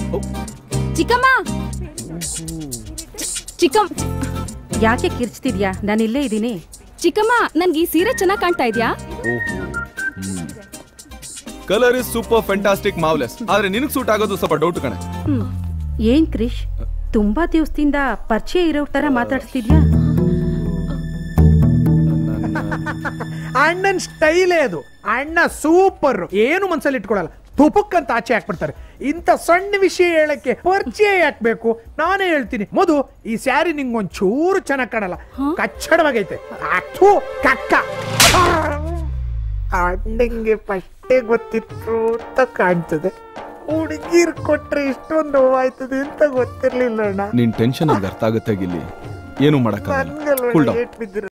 ಚಿಕ್ಕಮ್ಮ ಚಿಕ್ಕಮ್ಮ ಯಾಕೆ ಕಿರ್ಚ್ತಿದ್ಯಾ ನಾನು ಇಲ್ಲೇ ಇದ್ದೀನಿ ಚಿಕ್ಕಮ್ಮ ನನ್ಗೆ ಈ ಸೀರೆ ಚೆನ್ನಾಗ್ ಕಾಣ್ತಾ ಇದ್ಯಾ ಕಲರ್ ಇಸ್ ಸೂಪರ್ ಫ್ಯಾಂಟಾಸ್ಟಿಕ್ ಮಾವ್ಲೆಸ್ ಆದ್ರೆ ನಿನಗ್ ಸೂಟ್ ಆಗೋದು ಸ್ವಲ್ಪ ಡೌಟ್ ಕಣೆ ಹ್ಮ್. ಏನ್ ಕ್ರಿಶ್ ತುಂಬಾ ದಿವಸದಿಂದ ಪರಿಚಯ ಇರೋ ತರ ಮಾತಾಡ್ಸ್ತಿದ್ಯಾ ಅಣ್ಣನ್ ಸ್ಟೈಲೇ ಅದು ಅಣ್ಣ ಸೂಪರ್ ಏನು ಮನ್ಸಲ್ಲಿ ಇಟ್ಕೊಳಲ್ಲ ತುಪುಕ್ ಅಂತ ಆಚೆ ಹಾಕ್ಬಿಡ್ತಾರೆ ಇಂಥ ಸಣ್ಣ ವಿಷಯ ಹೇಳಕ್ಕೆ ಪರಿಚಯ ಯಾಕ್ಬೇಕು ನಾನೇ ಹೇಳ್ತೀನಿ ಮಧು ಈ ಸ್ಯಾರಿ ನಿಂಗ್ ಒಂಚೂರು ಚೆನ್ನಾಗ್ ಕಾಣಲ್ಲ ಕಚ್ಚಡವಾಗೈತೆ ಅಥು ಕಕ್ಕ ಅಣ್ಣಂಗೆ ಫಸ್ಟೇ ಗೊತ್ತಿತ್ತು ಅಂತ ಕಾಣ್ತದೆ ಹುಡುಗಿರ್ ಕೊಟ್ರೆ ಇಷ್ಟೊಂದು ನೋವಾಯ್ತದೆ ಅಂತ ಗೊತ್ತಿರ್ಲಿಲ್ಲ ಅಣ್ಣ ನಿನ್ ಟೆನ್ಷನ್ ನಂಗೆ ಅರ್ಥ ಆಗುತ್ತೆ ಗಿಲ್ಲಿ ಏನು ಮಾಡಕ್ಕಾಗಲ್ಲ ನನ್ಗಲ್ವ ಕೂಲ್ ಡೌನ್ ಏಟ್ ಬಿದ್ದಿರೋದು.